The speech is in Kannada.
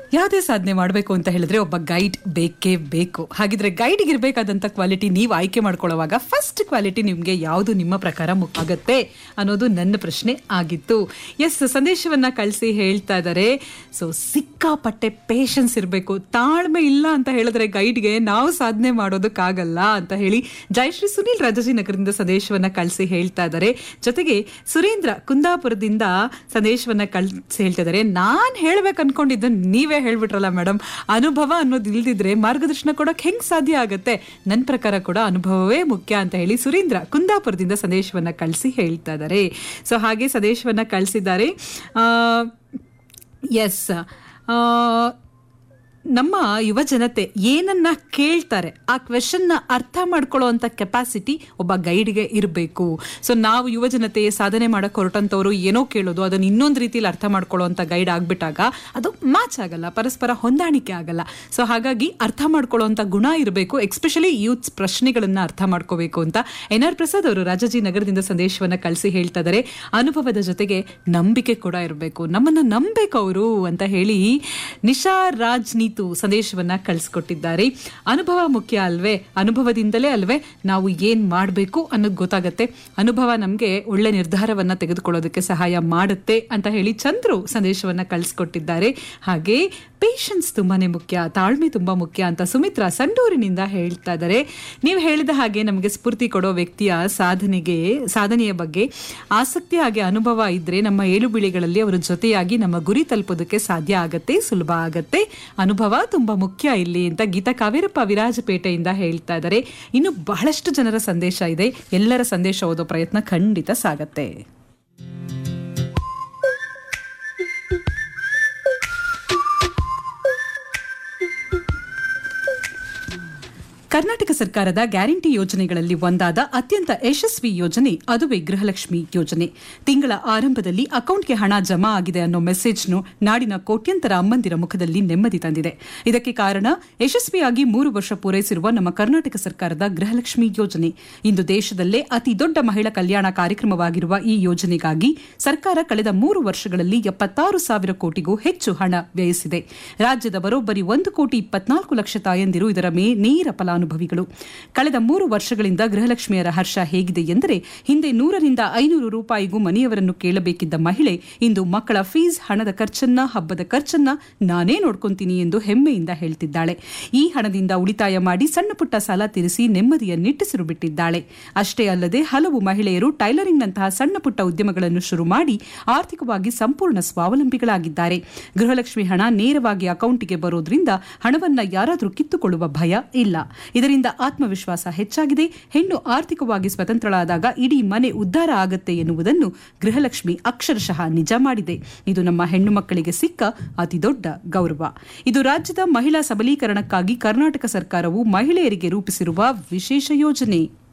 ಯಾವುದೇ ಸಾಧನೆ ಮಾಡಬೇಕು ಅಂತ ಹೇಳಿದ್ರೆ ಒಬ್ಬ ಗೈಡ್ ಬೇಕೇ ಬೇಕು ಹಾಗಿದ್ರೆ ಗೈಡ್ಗೆ ಇರಬೇಕಾದಂಥ ಕ್ವಾಲಿಟಿ ನೀವು ಆಯ್ಕೆ ಮಾಡ್ಕೊಳ್ಳುವಾಗ ಫಸ್ಟ್ ಕ್ವಾಲಿಟಿ ನಿಮಗೆ ಯಾವುದು ನಿಮ್ಮ ಪ್ರಕಾರ ಮುಖ್ಯ ಆಗತ್ತೆ ಅನ್ನೋದು ನನ್ನ ಪ್ರಶ್ನೆ ಆಗಿತ್ತು ಎಸ್ ಸಂದೇಶವನ್ನ ಕಳಿಸಿ ಹೇಳ್ತಾ ಇದ್ದಾರೆ ಸೊ ಸಿಕ್ಕಾಪಟ್ಟೆ ಪೇಷನ್ಸ್ ಇರಬೇಕು ತಾಳ್ಮೆ ಇಲ್ಲ ಅಂತ ಹೇಳಿದ್ರೆ ಗೈಡ್ಗೆ ನಾವು ಸಾಧನೆ ಮಾಡೋದಕ್ಕಾಗಲ್ಲ ಅಂತ ಹೇಳಿ ಜಯಶ್ರೀ ಸುನೀಲ್ ರಾಜಾಜಿನಗರದಿಂದ ಸಂದೇಶವನ್ನ ಕಳಿಸಿ ಹೇಳ್ತಾ ಇದ್ದಾರೆ ಜೊತೆಗೆ ಸುರೇಂದ್ರ ಕುಂದಾಪುರದಿಂದ ಸಂದೇಶವನ್ನ ಕಳಿಸಿ ಹೇಳ್ತಾ ಇದ್ದಾರೆ ನಾನ್ ಹೇಳ್ಬೇಕು ಅನ್ಕೊಂಡಿದ್ದ ನೀವೇ ಹೇಳ್ಬಿಟ್ರಲ್ಲ ಮೇಡಮ್ ಅನುಭವ ಅನ್ನೋದು ಇಲ್ದಿದ್ರೆ ಮಾರ್ಗದರ್ಶನ ಕೊಡೋಕೆ ಹೆಂಗ್ ಸಾಧ್ಯ ಆಗುತ್ತೆ ನನ್ನ ಪ್ರಕಾರ ಕೂಡ ಅನುಭವವೇ ಮುಖ್ಯ ಅಂತ ಹೇಳಿ ಸುರೇಂದ್ರ ಕುಂದಾಪುರದಿಂದ ಸಂದೇಶವನ್ನ ಕಳಿಸಿ ಹೇಳ್ತಾ ಇದ್ದಾರೆ ಸೊ ಹಾಗೆ ಸಂದೇಶವನ್ನ ಕಳಿಸಿದ್ದಾರೆ ಎಸ್ ನಮ್ಮ ಯುವ ಜನತೆ ಏನನ್ನ ಕೇಳ್ತಾರೆ ಆ ಕ್ವೆಶನ್ನ ಅರ್ಥ ಮಾಡ್ಕೊಳ್ಳೋವಂಥ ಕೆಪಾಸಿಟಿ ಒಬ್ಬ ಗೈಡ್ಗೆ ಇರಬೇಕು ಸೊ ನಾವು ಯುವ ಜನತೆ ಸಾಧನೆ ಮಾಡಕ್ಕೆ ಹೊರಟಂಥವ್ರು ಏನೋ ಕೇಳೋದು ಅದನ್ನು ಇನ್ನೊಂದು ರೀತಿಯಲ್ಲಿ ಅರ್ಥ ಮಾಡ್ಕೊಳ್ಳೋವಂಥ ಗೈಡ್ ಆಗ್ಬಿಟ್ಟಾಗ ಅದು ಮ್ಯಾಚ್ ಆಗಲ್ಲ ಪರಸ್ಪರ ಹೊಂದಾಣಿಕೆ ಆಗಲ್ಲ ಸೊ ಹಾಗಾಗಿ ಅರ್ಥ ಮಾಡ್ಕೊಳ್ಳೋವಂಥ ಗುಣ ಇರಬೇಕು ಎಕ್ಸ್ಪೆಷಲಿ ಯೂತ್ಸ್ ಪ್ರಶ್ನೆಗಳನ್ನ ಅರ್ಥ ಮಾಡ್ಕೋಬೇಕು ಅಂತ ಎನ್ ಆರ್ ಪ್ರಸಾದ್ ಅವರು ರಾಜಾಜಿ ನಗರದಿಂದ ಸಂದೇಶವನ್ನ ಕಳಿಸಿ ಹೇಳ್ತಾ ಇದ್ದಾರೆ ಅನುಭವದ ಜೊತೆಗೆ ನಂಬಿಕೆ ಕೂಡ ಇರಬೇಕು ನಮ್ಮನ್ನ ನಂಬೇಕು ಅವರು ಅಂತ ಹೇಳಿ ನಿಶಾ ರಾಜ್ ನೀತು ಸಂದೇಶವನ್ನ ಕಳಿಸ್ಕೊಟ್ಟಿದ್ದಾರೆ ಅನುಭವ ಮುಖ್ಯ ಅಲ್ವೇ ಅನುಭವದಿಂದಲೇ ಅಲ್ವೇ ನಾವು ಏನ್ ಮಾಡಬೇಕು ಅನ್ನೋದು ಗೊತ್ತಾಗತ್ತೆ ಅನುಭವ ನಮಗೆ ಒಳ್ಳೆ ನಿರ್ಧಾರವನ್ನ ತೆಗೆದುಕೊಳ್ಳೋದಕ್ಕೆ ಸಹಾಯ ಮಾಡುತ್ತೆ ಅಂತ ಹೇಳಿ ಚಂದ್ರು ಸಂದೇಶವನ್ನ ಕಳಿಸ್ಕೊಟ್ಟಿದ್ದಾರೆ ಹಾಗೆ ಪೇಷನ್ಸ್ ತುಂಬಾನೇ ಮುಖ್ಯ ತಾಳ್ಮೆ ತುಂಬಾ ಮುಖ್ಯ ಅಂತ ಸುಮಿತ್ರಾ ಸಂಡೂರಿನಿಂದ ಹೇಳ್ತಾ ಇದ್ದಾರೆ ನೀವು ಹೇಳಿದ ಹಾಗೆ ನಮಗೆ ಸ್ಫೂರ್ತಿ ಕೊಡೋ ವ್ಯಕ್ತಿಯ ಸಾಧನೆಗೆ ಸಾಧನೆಯ ಬಗ್ಗೆ ಆಸಕ್ತಿ ಹಾಗೆ ಅನುಭವ ಇದ್ರೆ ನಮ್ಮ ಏಳು ಬೀಳಿಗಳಲ್ಲಿ ಅವರ ಜೊತೆಯಾಗಿ ನಮ್ಮ ಗುರಿ ತಲುಪೋದಕ್ಕೆ ಸಾಧ್ಯ ಆಗತ್ತೆ ಸುಲಭ ಆಗತ್ತೆ ಅನುಭವ ತುಂಬಾ ಮುಖ್ಯ ಇಲ್ಲಿ ಅಂತ ಗೀತಾ ಕಾವೇರಪ್ಪ ವಿರಾಜಪೇಟೆಯಿಂದ ಹೇಳ್ತಾ ಇದ್ದಾರೆ ಇನ್ನು ಬಹಳಷ್ಟು ಜನರ ಸಂದೇಶ ಇದೆ ಎಲ್ಲರ ಸಂದೇಶ ಓದೋ ಪ್ರಯತ್ನ ಖಂಡಿತ ಸಾಗತ್ತೆ ಕರ್ನಾಟಕ ಸರ್ಕಾರದ ಗ್ಯಾರಂಟಿ ಯೋಜನೆಗಳಲ್ಲಿ ಒಂದಾದ ಅತ್ಯಂತ ಯಶಸ್ವಿ ಯೋಜನೆ ಅದುವೇ ಗೃಹಲಕ್ಷ್ಮಿ ಯೋಜನೆ ತಿಂಗಳ ಆರಂಭದಲ್ಲಿ ಅಕೌಂಟ್ಗೆ ಹಣ ಜಮಾ ಆಗಿದೆ ಅನ್ನೋ ಮೆಸೇಜ್ನು ನಾಡಿನ ಕೋಟ್ಯಂತರ ಅಮ್ಮಂದಿರ ಮುಖದಲ್ಲಿ ನೆಮ್ಮದಿ ತಂದಿದೆ ಇದಕ್ಕೆ ಕಾರಣ ಯಶಸ್ವಿಯಾಗಿ ಮೂರು ವರ್ಷ ಪೂರೈಸಿರುವ ನಮ್ಮ ಕರ್ನಾಟಕ ಸರ್ಕಾರದ ಗೃಹಲಕ್ಷ್ಮಿ ಯೋಜನೆ ಇಂದು ದೇಶದಲ್ಲೇ ಅತಿ ದೊಡ್ಡ ಮಹಿಳಾ ಕಲ್ಯಾಣ ಕಾರ್ಯಕ್ರಮವಾಗಿರುವ ಈ ಯೋಜನೆಗಾಗಿ ಸರ್ಕಾರ ಕಳೆದ ಮೂರು ವರ್ಷಗಳಲ್ಲಿ ಎಪ್ಪತ್ತಾರು ಸಾವಿರ ಕೋಟಿಗೂ ಹೆಚ್ಚು ಹಣ ವ್ಯಯಿಸಿದೆ ರಾಜ್ಯದ ಬರೋಬ್ಬರಿ ಒಂದು ಕೋಟಿ ಇಪ್ಪತ್ನಾಲ್ಕು ಲಕ್ಷ ತಾಯಂದಿರು ಇದರ ಮೇ ನೇರ ಫಲಾನುಭವಿಗಳು ಕಳೆದ ಮೂರು ವರ್ಷಗಳಿಂದ ಗೃಹಲಕ್ಷ್ಮಿಯರ ಹರ್ಷ ಹೇಗಿದೆ ಎಂದರೆ ಹಿಂದೆ ನೂರರಿಂದ ಐನೂರು ರೂಪಾಯಿಗೂ ಮನೆಯವರನ್ನು ಕೇಳಬೇಕಿದ್ದ ಮಹಿಳೆ ಇಂದು ಮಕ್ಕಳ ಫೀಸ್ ಹಣದ ಖರ್ಚನ್ನ ಹಬ್ಬದ ಖರ್ಚನ್ನ ನಾನೇ ನೋಡ್ಕೊಂತೀನಿ ಎಂದು ಹೆಮ್ಮೆಯಿಂದ ಹೇಳ್ತಿದ್ದಾಳೆ ಈ ಹಣದಿಂದ ಉಳಿತಾಯ ಮಾಡಿ ಸಣ್ಣ ಪುಟ್ಟ ಸಾಲ ತೀರಿಸಿ ನೆಮ್ಮದಿಯ ನಿಟ್ಟುಸಿರು ಬಿಟ್ಟಿದ್ದಾಳೆ ಅಷ್ಟೇ ಅಲ್ಲದೆ ಹಲವು ಮಹಿಳೆಯರು ಟೈಲರಿಂಗ್ನಂತಹ ಸಣ್ಣ ಪುಟ್ಟ ಉದ್ಯಮಗಳನ್ನು ಶುರು ಮಾಡಿ ಆರ್ಥಿಕವಾಗಿ ಸಂಪೂರ್ಣ ಸ್ವಾವಲಂಬಿಗಳಾಗಿದ್ದಾರೆ ಗೃಹಲಕ್ಷ್ಮಿ ಹಣ ನೇರವಾಗಿ ಅಕೌಂಟಿಗೆ ಬರೋದ್ರಿಂದ ಹಣವನ್ನ ಯಾರಾದರೂ ಕಿತ್ತುಕೊಳ್ಳುವ ಭಯ ಇಲ್ಲ ಇದರಿಂದ ಆತ್ಮವಿಶ್ವಾಸ ಹೆಚ್ಚಾಗಿದೆ ಹೆಣ್ಣು ಆರ್ಥಿಕವಾಗಿ ಸ್ವತಂತ್ರಳಾದಾಗ ಇಡೀ ಮನೆ ಉದ್ಧಾರ ಆಗತ್ತೆ ಎನ್ನುವುದನ್ನು ಗೃಹಲಕ್ಷ್ಮಿ ಅಕ್ಷರಶಃ ನಿಜ ಮಾಡಿದೆ ಇದು ನಮ್ಮ ಹೆಣ್ಣು ಮಕ್ಕಳಿಗೆ ಸಿಕ್ಕ ಅತಿದೊಡ್ಡ ಗೌರವ ಇದು ರಾಜ್ಯದ ಮಹಿಳಾ ಸಬಲೀಕರಣಕ್ಕಾಗಿ ಕರ್ನಾಟಕ ಸರ್ಕಾರವು ಮಹಿಳೆಯರಿಗೆ ರೂಪಿಸಿರುವ ವಿಶೇಷ ಯೋಜನೆ